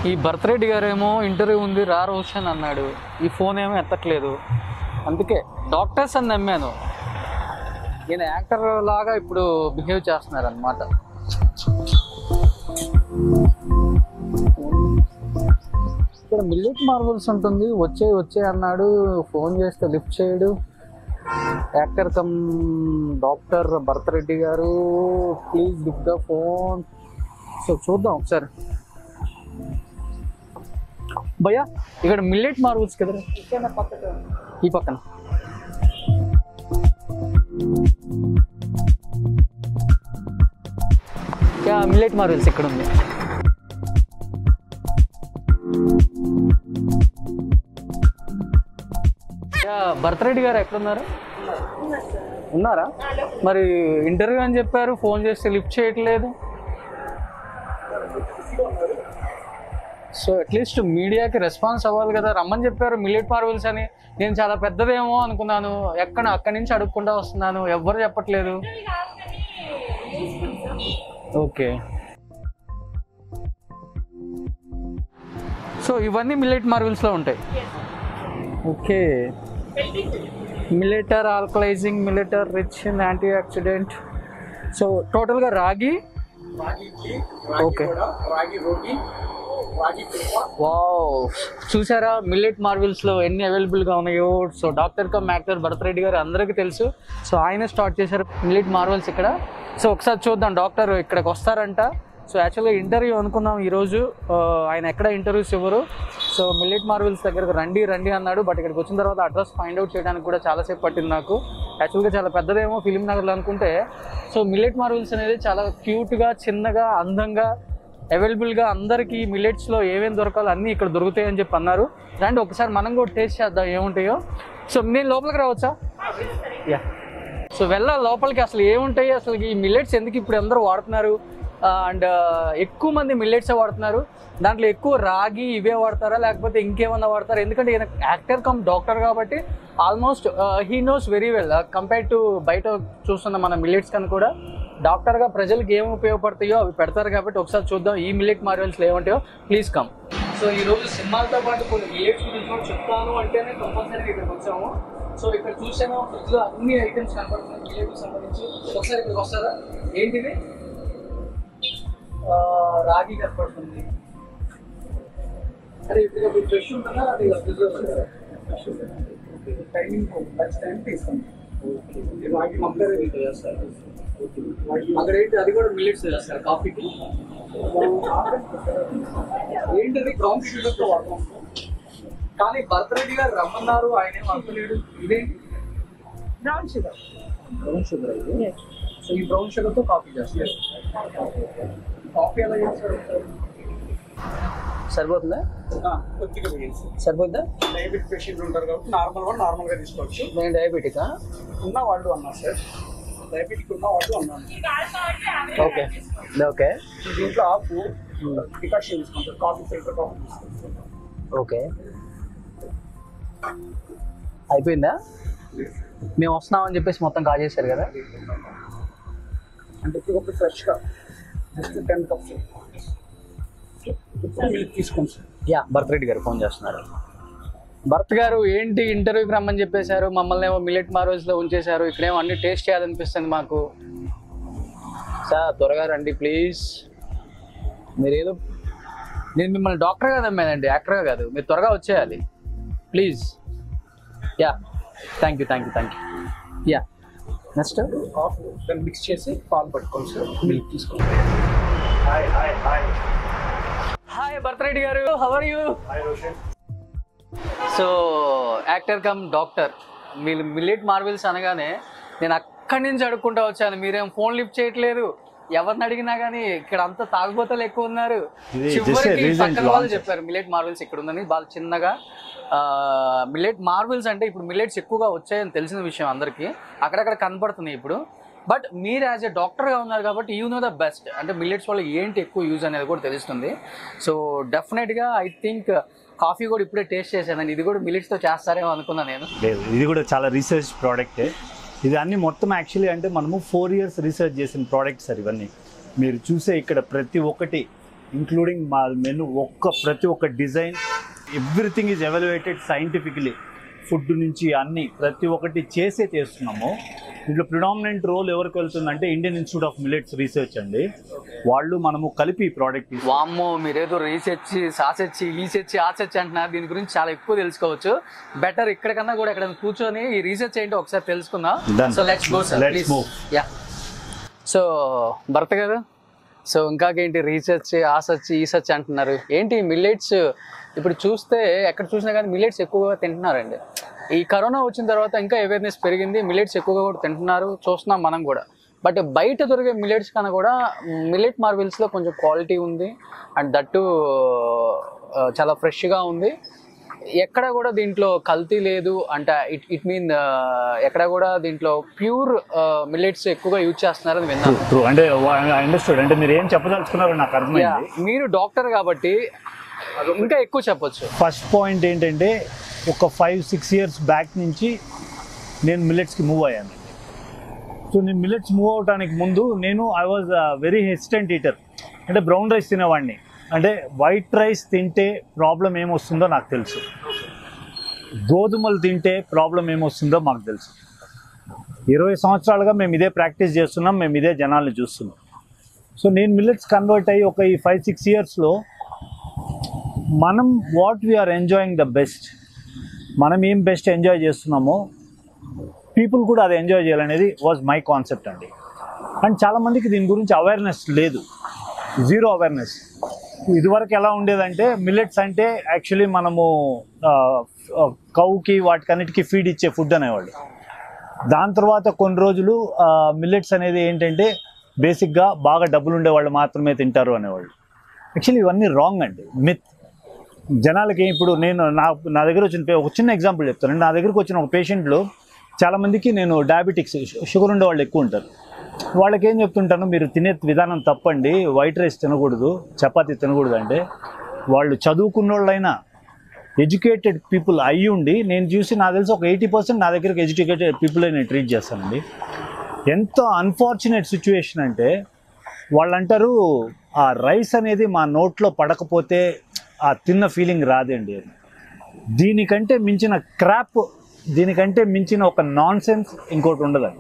ఈ భరతరెడ్డి గారేమో ఇంటర్వ్యూ ఉంది రా రోషన్ అన్నాడు ఈ ఫోన్ ఏమో ఎత్తట్లేదు అందుకే డాక్టర్స్ అని నమ్మాను ఈయన యాక్టర్ లాగా ఇప్పుడు బిహేవ్ చేస్తున్నారు అనమాట ఇక్కడ మిల్లెట్ మార్బల్స్ ఉంటుంది వచ్చే వచ్చే అన్నాడు ఫోన్ చేస్తే లిఫ్ట్ చేయడు యాక్టర్ కమ్ డాక్టర్ భరతరెడ్డి గారు please lift the phone so చూద్దాం ఒకసారి భయ్యా ఇక్కడ మిల్లెట్ మార్బుల్స్ కదా ఈ పక్కన యా మిల్లెట్ మార్బుల్స్ ఇక్కడ ఉంది యా భరతరెడ్డి గారు ఎక్కడున్నారు ఉన్నారా మరి ఇంటర్వ్యూ అని చెప్పారు ఫోన్ చేస్తే లిఫ్ట్ చేయట్లేదు సో అట్లీస్ట్ మీడియాకి రెస్పాన్స్ అవ్వాలి కదా రమ్మని చెప్పారు మిల్లెట్ మార్వెల్స్ అని నేను చాలా పెద్దదేమో అనుకున్నాను ఎక్కడ అక్కడి నుంచి అడుక్కుంటా వస్తున్నాను ఎవ్వరు చెప్పట్లేదు ఓకే సో ఇవన్నీ మిల్లెట్ మార్వెల్స్లో ఉంటాయి okay millet are alkalizing millet are rich in antioxidant so టోటల్గా రాగి రాగి ఇడ్లీ రాగి Okay. వడ రాగి రోటి రాగి పిల్వ వావ్ చూసారా మిల్లెట్ మార్వెల్స్ లో ఎన్ని అవైలబుల్ గా ఉన్నాయో so doctor cum actor Bharath Reddy గారు అందరికీ తెలుసు సో ఆయన స్టార్ట్ చేశారు మిల్లెట్ మార్వెల్స్ ఇక్కడ సో ఒకసారి చూద్దాం డాక్టర్ ఇక్కడికి వస్తారంట సో యాక్చువల్గా ఇంటర్వ్యూ అనుకున్నాం ఈరోజు ఆ, ఆయన ఎక్కడ ఇంటర్వ్యూస్ ఇవ్వరు సో మిల్లెట్ మార్వెల్స్ దగ్గరకు రండి రండి అన్నాడు బట్ ఇక్కడికి వచ్చిన తర్వాత అడ్రస్ ఫైండ్ అవుట్ చేయడానికి కూడా చాలాసేపు పట్టింది నాకు యాక్చువల్గా చాలా పెద్దదేమో ఫిలిం నగర్లో అనుకుంటే సో మిల్లెట్ మార్వెల్స్ అనేది చాలా క్యూట్గా చిన్నగా అందంగా అవైలబుల్గా అందరికీ మిల్లెట్స్లో ఏమేమి దొరకాలో అన్నీ ఇక్కడ దొరుకుతాయి అని చెప్పి అన్నారు రండి ఒకసారి మనం కూడా టేస్ట్ చేద్దాం ఏముంటాయో సో నేను లోపలికి రావచ్చా యా సో వెళ్ళాలి లోపలికి అసలు ఏముంటాయి అసలు ఈ మిల్లెట్స్ ఎందుకు ఇప్పుడు అందరూ వాడుతున్నారు అండ్ ఎక్కువ మంది మిల్లెట్స్ వాడుతున్నారు దాంట్లో ఎక్కువ రాగి ఇవే వాడతారా లేకపోతే ఇంకేమన్నా వాడతారా ఎందుకంటే ఈయన యాక్టర్ కమ్ డాక్టర్ కాబట్టి almost he knows very well compare to బయట చూస్తున్న మన మిల్లెట్స్ కన్నా కూడా డాక్టర్గా ప్రజలకు ఏం ఉపయోగపడతాయో అవి పెడతారు కాబట్టి ఒకసారి చూద్దాం ఈ మిల్లెట్ మార్వెల్స్లో ఏముంటాయో ప్లీజ్ కమ్ సో ఈ రోజు సినిమాలతో పాటు కొన్ని మిల్లెట్స్ గురించి కూడా చెప్తాను అంటేనే కంపల్సరీగా ఇక్కడికి వచ్చాము సో ఇక్కడ చూసాను ఫ్రిడ్జ్ లో అన్ని ఐటమ్స్ కనపడుతున్నాయి మిల్లెట్కి సంబంధించి ఒకసారి ఇక్కడికి వస్తారా ఏంటిది ఆ, రాగి కనపడుతుంది అదే ఇప్పుడు అది ఫ్రెష్ ఉంటుందా అది ఫ్రిడ్జ్ లో ఉంటుందా టైమింగ్ లంచ్ టైం తీసుకోండి ఓకే రాగి మక్కరే మీకు చేస్తారు అక్కడ ఏంటి అది కూడా మిల్లెట్స్ చేస్తారు కాఫీకి ఏంటది బ్రౌన్ షుగర్ తో వాడతాం కానీ భరతరెడ్డి గారు రమ్మన్నారు ఆయన ఏం అంతలేడు ఇదేంటి బ్రౌన్ షుగర్ బ్రౌన్ షుగర్ ఇది సో ఈ బ్రౌన్ షుగర్ తో కాఫీ చేస్తారు కాఫీ ఎలా చేస్తారు సరిపోతుందా ఆ, కొద్దిగా వేయండి సరిపోతుందా డయాబెటిక్ పేషెంట్ ఉంటారు కాబట్టి నార్మల్ వన్ నార్మల్ గా తీసుకోవచ్చు నేను డయాబెటికా ఉన్న వాళ్ళు అన్నారు సార్ డయాబెటిక్ ఉన్న వాళ్ళు అన్నాను ఓకే ఓకే దీంట్లో ఆపు డికాషన్ తీసుకుంటారు కాఫీ ఫిల్టర్ కాఫీ తీసుకుంటారు ఓకే అయిపోయిందా మేము వస్తున్నామని చెప్పేసి మొత్తం కాజేశారు కదా అంటే ఇప్పుడు ఒకటి ఫ్రెష్ గా జస్ట్ టెన్ కప్స్ ఇప్పుడు మిల్క్ తీసుకోండి సార్ యా భరత్ రెడ్డి గారు ఫోన్ చేస్తున్నారు భరత్ గారు ఏంటి ఇంటర్వ్యూకి రమ్మని చెప్పేశారు మమ్మల్ని ఏమో మిల్లెట్ మార్వెల్స్ లో ఉంచేశారు ఇక్కడేమో అన్ని టేస్ట్ చేయాలనిపిస్తుంది మాకు సార్ త్వరగా రండి ప్లీజ్ మీరు ఏదో నేను మిమ్మల్ని డాక్టర్గా నమ్మానండి యాక్టర్గా కాదు మీరు త్వరగా వచ్చేయాలి please yeah thank you thank you thank you yeah next half దాన్ని మిక్స్ చేసి పాలు పట్టుకోండి సార్ మిల్క్ తీసుకోండి hi hi hi hi Bharat Reddy గారు how are you hi Roshan so actor come doctor మీరు మిల్లెట్ మార్వెల్స్ అనగానే నేను అక్కడి నుంచి అడుక్కుంటా వచ్చాను మీరేం ఫోన్ లిఫ్ట్ చేయట్లేదు ఎవరిని అడిగినా కానీ ఇక్కడ అంతా తాగుబోతలు ఎక్కువ ఉన్నారు ఇది just a చివరికి recent పక్కన వాళ్ళు launch. చెప్పారు మిల్లెట్ మార్వెల్స్ ఇక్కడ ఉందని వాళ్ళు చిన్నగా మిల్లెట్ మార్వెల్స్ అంటే ఇప్పుడు మిల్లెట్స్ ఎక్కువగా వచ్చాయని తెలిసిన విషయం అందరికీ అక్కడక్కడ కనపడుతున్నాయి ఇప్పుడు బట్ మీరు యాజ్ ఎ డాక్టర్గా ఉన్నారు కాబట్టి యూ నో ద బెస్ట్ అంటే మిల్లెట్స్ వల్ల ఏంటి ఎక్కువ యూజ్ అనేది కూడా తెలుస్తుంది సో డెఫినెట్గా ఐ థింక్ కాఫీ కూడా ఇప్పుడే టేస్ట్ చేశానండి ఇది కూడా మిల్లెట్స్తో చేస్తారేమో అనుకున్నా నేను లేదు ఇది కూడా చాలా రీసెర్చ్ ప్రోడక్టే ఇది అన్ని మొత్తం యాక్చువల్లీ అంటే మనము ఫోర్ ఇయర్స్ రీసెర్చ్ చేసిన ప్రోడక్ట్స్ సార్ ఇవన్నీ మీరు చూసే ఇక్కడ ప్రతి ఒక్కటి ఇంక్లూడింగ్ మా మెను ఒక్క ప్రతి ఒక్క design everything is evaluated scientifically food నుంచి అన్ని ప్రతి ఒక్కటి చేసే చేస్తున్నాము దీంట్లో ప్రిడామినెంట్ రోల్ ఎవరికి వెళ్తుందంటే Indian Institute of Millets Research అండి వాళ్ళు మనము కలిపి ప్రోడక్ట్ వామ్మో మీరేదో రీసెర్చ్ సాసెచ్ ఈసెచ్ ఆసెచ్ అంటున్నారు దీని గురించి చాలా ఎక్కువ తెలుసుకోవచ్చు బెటర్ ఇక్కడికన్నా కూడా ఇక్కడ కూర్చొని ఈ రీసెర్చ్ ఏంటో ఒకసారి తెలుసుకుందాం Done. So let's go sir Let's please move. Yeah so Bharat గారు సో ఇంకాకేంటి రీసెర్చ్ ఆ సచ్ ఈ సచ్ అంటున్నారు ఏంటి మిల్లెట్స్ ఇప్పుడు చూస్తే ఎక్కడ చూసినా కానీ మిల్లెట్స్ ఎక్కువగా తింటున్నారండి ఈ కరోనా వచ్చిన తర్వాత ఇంకా అవేర్నెస్ పెరిగింది మిల్లెట్స్ ఎక్కువగా కూడా తింటున్నారు చూస్తున్నాం మనం కూడా బట్ బయట దొరికే మిల్లెట్స్ కన్నా కూడా మిల్లెట్ మార్విల్స్లో కొంచెం క్వాలిటీ ఉంది అండ్ దట్టు చాలా ఫ్రెష్గా ఉంది ఎక్కడ కూడా దీంట్లో కల్తీ లేదు అంటే ఇట్ ఇట్ మీన్ ఎక్కడ కూడా దీంట్లో ప్యూర్ మిల్లెట్స్ ఎక్కువగా యూజ్ చేస్తున్నారని విన్నాను ట్రూ అంటే అండర్స్టూడ్ అంటే మీరు ఏం చెప్పదలుచుకున్నారో నాకు Yeah, అర్థమైంది మీరు డాక్టర్ కాబట్టి ఇంకా ఎక్కువ చెప్పొచ్చు ఫస్ట్ పాయింట్ ఏంటంటే ఒక ఫైవ్ సిక్స్ ఇయర్స్ బ్యాక్ నుంచి నేను మిల్లెట్స్కి మూవ్ అయ్యాను సో నేను మిల్లెట్స్ మూవ్ అవడానికి ముందు నేను I was very hesitant eater అంటే బ్రౌన్ రైస్ తినేవాడిని అంటే వైట్ రైస్ తింటే ప్రాబ్లం ఏమొస్తుందో నాకు తెలుసు గోధుమలు తింటే ప్రాబ్లం ఏమొస్తుందో మాకు తెలుసు ఇరవై సంవత్సరాలుగా మేము ఇదే ప్రాక్టీస్ చేస్తున్నాం మేము ఇదే జనాల్ని చూస్తున్నాం సో నేను మిల్లెట్స్ కన్వర్ట్ అయ్యి ఒక ఈ ఫైవ్ సిక్స్ ఇయర్స్లో మనం what we are enjoying the best మనం ఏం బెస్ట్ ఎంజాయ్ చేస్తున్నామో పీపుల్ కూడా అది ఎంజాయ్ చేయాలనేది వాజ్ మై కాన్సెప్ట్ అండి అండ్ చాలామందికి దీని గురించి అవేర్నెస్ లేదు జీరో అవేర్నెస్ ఇదివరకు ఎలా ఉండేదంటే మిల్లెట్స్ అంటే యాక్చువల్లీ మనము కౌకి వాటికన్నిటికీ ఫీడ్ ఇచ్చే ఫుడ్ అనేవాళ్ళు దాని తర్వాత కొన్ని రోజులు మిల్లెట్స్ అనేది ఏంటంటే బేసిక్గా బాగా డబ్బులు ఉండేవాళ్ళు మాత్రమే తింటారు అనేవాళ్ళు యాక్చువల్లీ ఇవన్నీ రాంగ్ అండి మిత్ జనాలకి ఇప్పుడు నేను నా నా దగ్గర వచ్చిన పే- ఒక చిన్న ఎగ్జాంపుల్ చెప్తాను నా దగ్గరకు వచ్చిన ఒక పేషెంట్లు చాలామందికి నేను డయాబెటిక్స్ షుగర్ ఉండే వాళ్ళు ఎక్కువ ఉంటారు వాళ్ళకి ఏం చెప్తుంటాను మీరు తినే విధానం తప్పండి వైట్ రైస్ తినకూడదు చపాతీ తినకూడదు అంటే వాళ్ళు చదువుకున్న వాళ్ళైనా ఎడ్యుకేటెడ్ పీపుల్ అయ్యి ఉండి నేను చూసి నాకు తెలిసి ఒక ఎయిటీ పర్సెంట్ నా దగ్గరికి ఎడ్యుకేటెడ్ పీపుల్ నేను ట్రీట్ చేస్తానండి ఎంత అన్ఫార్చునేట్ సిచ్యువేషన్ అంటే వాళ్ళు అంటారు ఆ రైస్ అనేది మా నోట్లో పడకపోతే ఆ తిన్న ఫీలింగ్ రాదండి అని దీనికంటే మించిన క్రాప్ దీనికంటే మించిన ఒక నాన్ సెన్స్ ఇంకోటి ఉండదండి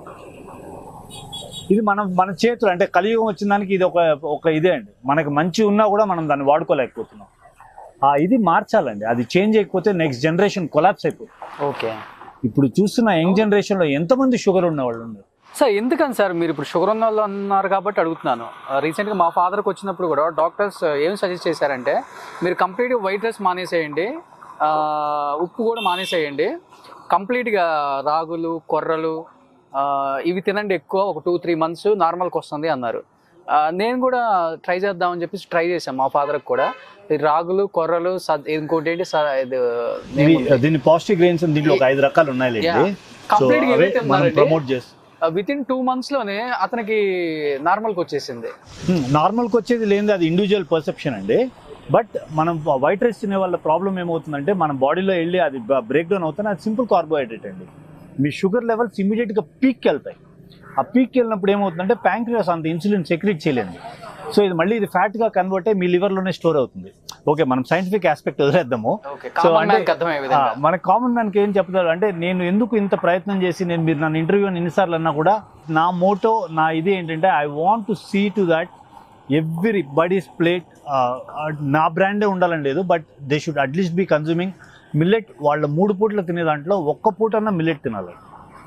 ఇది మనం మన చేతులు అంటే కలియుగం వచ్చిన దానికి ఇది ఒక ఒక ఇదే అండి మనకి మంచి ఉన్నా కూడా మనం దాన్ని వాడుకోలేకపోతున్నాం ఆ ఇది మార్చాలండి అది చేంజ్ అయిపోతే నెక్స్ట్ జనరేషన్ కొలాప్స్ అయిపోతుంది ఓకే ఇప్పుడు చూస్తున్న యంగ్ జనరేషన్లో ఎంతమంది షుగర్ ఉన్న వాళ్ళు ఉన్నారు సార్ ఎందుకని సార్ మీరు ఇప్పుడు షుగర్ ఉన్న వాళ్ళు అన్నారు కాబట్టి అడుగుతున్నాను రీసెంట్గా మా ఫాదర్కి వచ్చినప్పుడు కూడా డాక్టర్స్ ఏం సజెస్ట్ చేశారంటే మీరు కంప్లీట్గా వైట్ రైస్ మానేసేయండి ఆ, ఉప్పు కూడా మానేసేయండి కంప్లీట్గా రాగులు కొర్రలు ఆ, ఇవి తినండి ఎక్కువ ఒక టూ త్రీ మంత్స్ నార్మల్కి వస్తుంది అన్నారు ఆ, నేను కూడా ట్రై చేద్దామని చెప్పేసి ట్రై చేశాను మా ఫాదర్కి కూడా ఈ రాగులు కొర్రలు సద్ ఇంకోటి ఏంటి స- ఇది ఇవి దీని పాజిటివ్ గ్రెయిన్స్ దీంట్లో ఒక ఐదు రకాలు ఉన్నాయి Yeah. సో Complete గా అవే ఏవైతే మనం ఉన్నారండి? ప్రమోట్ చేస్తాం విత్ ఇన్ టూ మంత్స్లోనే అతనికి నార్మల్కి వచ్చేసింది నార్మల్కి వచ్చేది లేదు అది ఇండివిజువల్ పర్సెప్షన్ అండి బట్ మనం వైట్ రైస్ తినే వాళ్ళ ప్రాబ్లం ఏమవుతుందంటే మన బాడీలో వెళ్ళి అది బ్రేక్ డౌన్ అవుతుంది అది సింపుల్ కార్బోహైడ్రేట్ అండి మీ షుగర్ లెవెల్స్ ఇమీడియట్గా పీక్కి వెళ్తాయి ఆ పీక్కి వెళ్ళినప్పుడు ఏమవుతుందంటే ప్యాంక్రియాస్ అంత ఇన్సులిన్ సెక్రెట్ చేయలేదు సో ఇది మళ్ళీ ఇది ఫ్యాట్గా కన్వర్ట్ అయ్యి మీ లివర్లోనే స్టోర్ అవుతుంది ఓకే మనం సైంటిఫిక్ ఆస్పెక్ట్ వదిలేద్దాము ఓకే సో కామన్ అంటే మ్యాన్కి అర్థమయ్యే విధంగా ఆ, మన కామన్ మ్యాన్కి ఏం చెప్తారు అంటే నేను ఎందుకు ఇంత ప్రయత్నం చేసి నేను మీరు నన్ను ఇంటర్వ్యూ ఎన్నిసార్లు అన్నా కూడా నా మోటో నా ఇది ఏంటంటే I want to see to that everybody's plate నా బ్రాండే ఉండాలని లేదు but they should at least be consuming millet వాళ్ళ మూడు పూటలు తినే దాంట్లో ఒక్క పూటన్నా మిల్లెట్ తినాలి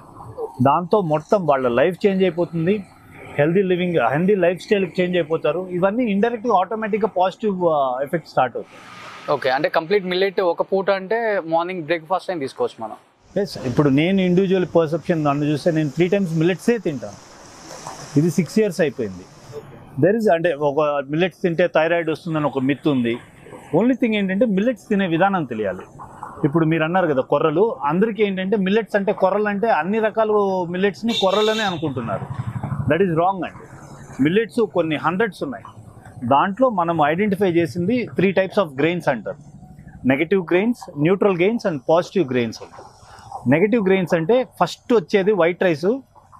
దాంతో మొత్తం వాళ్ళ లైఫ్ చేంజ్ అయిపోతుంది healthy living healthy lifestyle change అయిపోతారు ఇవన్నీ ఇండైరెక్ట్గా ఆటోమేటిక్గా పాజిటివ్ ఎఫెక్ట్ స్టార్ట్ అవుతాయి ఓకే అంటే కంప్లీట్ మిల్లెట్ ఒక పూట అంటే మార్నింగ్ బ్రేక్ఫాస్ట్ అయిన తీసుకోవచ్చు మనం ఎస్ ఇప్పుడు నేను ఇండివిజువల్ పర్సెప్షన్ నన్ను చూస్తే నేను త్రీ టైమ్స్ మిల్లెట్సే తింటాను ఇది సిక్స్ ఇయర్స్ అయిపోయింది దెర్ ఇస్ అంటే ఒక మిల్లెట్స్ తింటే థైరాయిడ్ వస్తుందని ఒక మిత్ ఉంది ఓన్లీ థింగ్ ఏంటంటే మిల్లెట్స్ తినే విధానం తెలియాలి ఇప్పుడు మీరు అన్నారు కదా కొర్రలు అందరికీ ఏంటంటే మిల్లెట్స్ అంటే కొర్రలు అంటే అన్ని రకాల మిల్లెట్స్ని కొర్రలనే అనుకుంటున్నారు దట్ ఈస్ రాంగ్ అండి మిల్లెట్స్ కొన్ని హండ్రెడ్స్ ఉన్నాయి దాంట్లో మనం ఐడెంటిఫై చేసింది త్రీ టైప్స్ ఆఫ్ గ్రెయిన్స్ అంటారు negative grains neutral grains and positive grains అంటారు నెగటివ్ గ్రెయిన్స్ అంటే ఫస్ట్ వచ్చేది white rice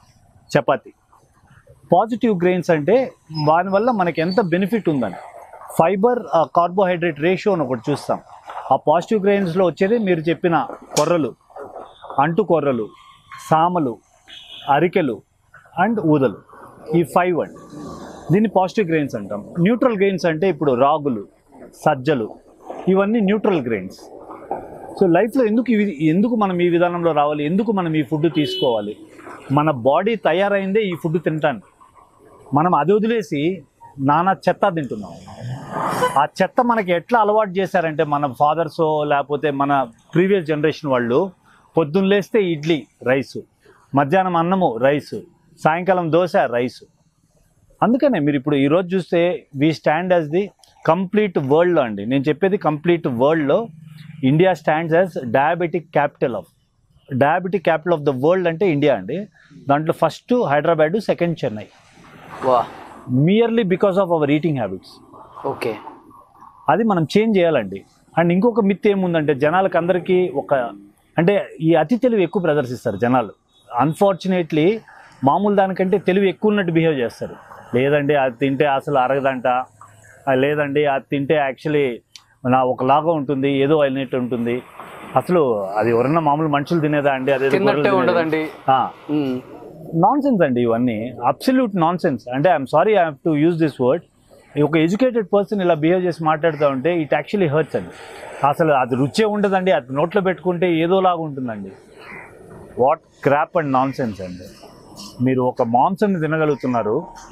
chapati positive grains అంటే దానివల్ల మనకి ఎంత బెనిఫిట్ ఉందని ఫైబర్ కార్బోహైడ్రేట్ రేషియో అని ఒకటి చూస్తాం ఆ పాజిటివ్ గ్రెయిన్స్లో వచ్చేది మీరు చెప్పిన కొర్రలు అంటు కొర్రలు సామలు అరికెలు అండ్ ఊదలు ఈ ఫైవ్ అండి దీన్ని పాజిటివ్ గ్రెయిన్స్ అంటాం న్యూట్రల్ గ్రెయిన్స్ అంటే ఇప్పుడు రాగులు సజ్జలు ఇవన్నీ న్యూట్రల్ గ్రెయిన్స్ సో లైఫ్లో ఎందుకు ఇవి ఎందుకు మనం ఈ విధానంలో రావాలి ఎందుకు మనం ఈ ఫుడ్ తీసుకోవాలి మన బాడీ తయారైందే ఈ ఫుడ్ తింటాను మనం అది వదిలేసి నానా చెత్త తింటున్నాం ఆ చెత్త మనకి ఎట్లా అలవాటు చేశారంటే మన ఫాదర్స్ లేకపోతే మన ప్రీవియస్ జనరేషన్ వాళ్ళు పొద్దున్న లేస్తే ఇడ్లీ రైసు మధ్యాహ్నం అన్నము రైసు సాయంకాలం దోశ రైసు అందుకనే మీరు ఇప్పుడు ఈరోజు చూస్తే we stand as the complete వరల్డ్లో అండి నేను చెప్పేది కంప్లీట్ వరల్డ్లో India stands as diabetic capital of diabetic capital of the world అంటే ఇండియా అండి దాంట్లో ఫస్ట్ హైదరాబాద్ సెకండ్ చెన్నై వా merely because of our eating habits okay అది మనం చేంజ్ చేయాలండి అండ్ ఇంకొక మిత్ ఏముందంటే జనాలకు అందరికీ ఒక అంటే ఈ అతి తెలివి ఎక్కువ ప్రదర్శిస్తారు జనాలు అన్ఫార్చునేట్లీ మామూలు దానికంటే తెలివి ఎక్కువ ఉన్నట్టు బిహేవ్ చేస్తారు లేదండి అది తింటే అసలు అరగదంట ఆ, లేదండి అది తింటే యాక్చువల్లీ నా ఒకలాగా ఉంటుంది ఏదో అయినట్టు ఉంటుంది అసలు అది ఎవరన్నా మామూలు మనుషులు తినేదా అండి అదే తిన్నట్టే ఉండదండి మ్మ్. నాన్ సెన్స్ అండి ఇవన్నీ అబ్సల్యూట్ నాన్ సెన్స్ అంటే I'm sorry I have to use this word ఒక ఎడ్యుకేటెడ్ పర్సన్ ఇలా బిహేవ్ చేసి మాట్లాడుతూ ఉంటే ఇట్ యాక్చువల్లీ హర్ట్స్ అండి అసలు అది రుచే ఉండదండి అది నోట్లో పెట్టుకుంటే ఏదోలాగా ఉంటుందండి what crap and nonsense అండి మీరు ఒక మాంసంని తినగలుగుతున్నారు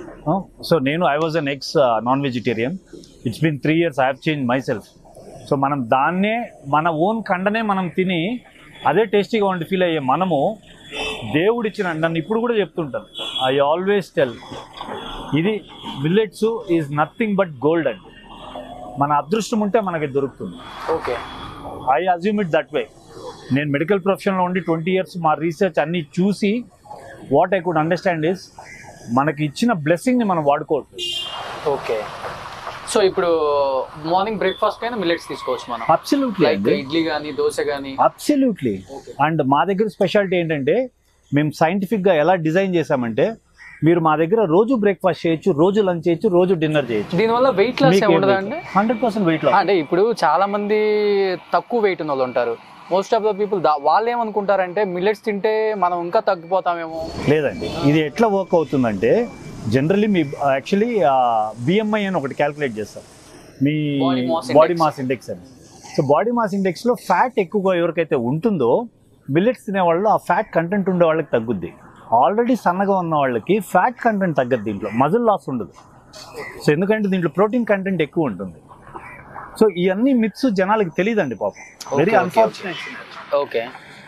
సో నేను I was an ex non vegetarian it's been three years I have change myself so మనం దాన్నే మన ఓన్ కండనే మనం తిని అదే టేస్టీగా ఉండి ఫీల్ అయ్యే మనము దేవుడిచ్చిన నన్ను ఇప్పుడు కూడా చెప్తుంటాను ఐ ఆల్వేస్ టెల్ ఇది millets is nothing but gold అండి మన అదృష్టం ఉంటే మనకి దొరుకుతుంది okay I assume it that way నేను మెడికల్ ప్రొఫెషన్లో ఉండి ట్వంటీ ఇయర్స్ మా రీసెర్చ్ అన్నీ చూసి what I could understand is మనకి ఇచ్చిన బ్లెస్సింగ్ని మనం వాడుకోవచ్చు ఓకే సో ఇప్పుడు మార్నింగ్ బ్రేక్ఫాస్ట్ అయినా మిల్లెట్స్ తీసుకోవచ్చు మనం అబ్సల్యూట్లీ లైక్ ఇడ్లీ కానీ దోశ కానీ అబ్సల్యూట్లీ అండ్ మా దగ్గర స్పెషాలిటీ ఏంటంటే మేము సైంటిఫిక్గా ఎలా డిజైన్ చేసామంటే మీరు మా దగ్గర రోజు బ్రేక్ఫాస్ట్ చేయొచ్చు రోజు లంచ్ చేయొచ్చు రోజు డిన్నర్ చేయొచ్చు దీనివల్ల వెయిట్ లాస్ ఉండదా అండి హండ్రెడ్ పర్సెంట్ వెయిట్ లాస్ అంటే ఇప్పుడు చాలా మంది తక్కువ వెయిట్ ఉన్న వాళ్ళు ఉంటారు మోస్ట్ ఆఫ్ ద పీపుల్ వాళ్ళు ఏమనుకుంటారంటే మిల్లెట్స్ తింటే మనం ఇంకా తగ్గిపోతామేమో లేదండి ఇది ఎట్లా వర్క్ అవుతుందంటే జనరల్లీ మీ యాక్చువల్లీ బిఎంఐ అని ఒకటి క్యాల్కులేట్ చేస్తారు మీ Body mass body index. Mass index అని సో బాడీ మాస్ ఇండెక్స్లో ఫ్యాట్ ఎక్కువగా ఎవరికైతే ఉంటుందో మిల్లెట్స్ తినే వాళ్ళు ఆ ఫ్యాట్ కంటెంట్ ఉండే వాళ్ళకి తగ్గుద్ది ఆల్రెడీ సన్నగా ఉన్న వాళ్ళకి ఫ్యాట్ కంటెంట్ తగ్గదు దీంట్లో మజిల్ లాస్ ఉండదు సో ఎందుకంటే దీంట్లో ప్రోటీన్ కంటెంట్ ఎక్కువ ఉంటుంది సో ఇవన్నీ మిత్స్ జనాలకి తెలియదండి పాపం very Okay, okay, unfortunate okay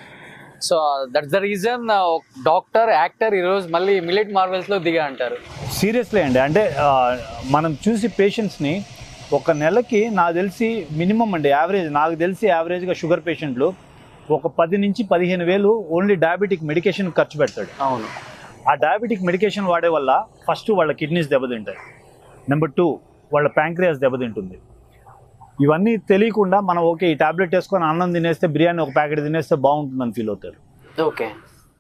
so that's the reason doctor actor ఈరోజు మళ్ళీ మిల్లెట్ మార్వెల్స్ లో దిగా అంటారు సీరియస్లీ అండి అంటే ఆ, మనం చూసి పేషెంట్స్ని ఒక నెలకి నాకు తెలిసి మినిమం అండి యావరేజ్ నాకు తెలిసి యావరేజ్గా షుగర్ పేషెంట్లు ఒక పది నుంచి పదిహేను వేలు ఓన్లీ డయాబెటిక్ మెడికేషన్ ఖర్చు పెడతాడు అవును ఆ డయాబెటిక్ మెడికేషన్ వాడే వల్ల ఫస్ట్ వాళ్ళ కిడ్నీస్ దెబ్బతింటాయి నెంబర్ టూ వాళ్ళ ప్యాంక్రియాస్ దెబ్బతింటుంది ఇవన్నీ తెలియకుండా మనం ఓకే ఈ టాబ్లెట్ వేసుకొని అన్నం తినేస్తే బిర్యానీ ఒక ప్యాకెట్ తినేస్తే బాగుంటుందని ఫీల్ అవుతారు ఓకే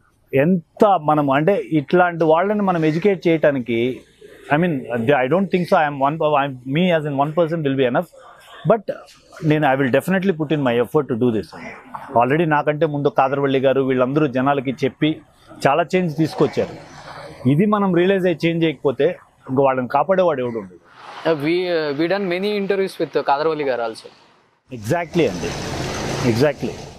ఎంత మనం అంటే ఇట్లాంటి వాళ్ళని మనం ఎడ్యుకేట్ చేయడానికి I mean I don't think so I'm one me as in one person will be enough but నేను I will definitely put in my effort to do this already నాకంటే ముందు కాదరవల్లి గారు వీళ్ళందరూ జనాలకి చెప్పి చాలా చేంజ్ తీసుకొచ్చారు ఇది మనం రియలైజ్ అయ్యి చేంజ్ చేయకపోతే ఇంక వాళ్ళని కాపాడేవాడు ఎవడు ఉండదు we we done many interviews with Khader Vali గారు ఆల్సో ఎగ్జాక్ట్లీ అండి ఎగ్జాక్ట్లీ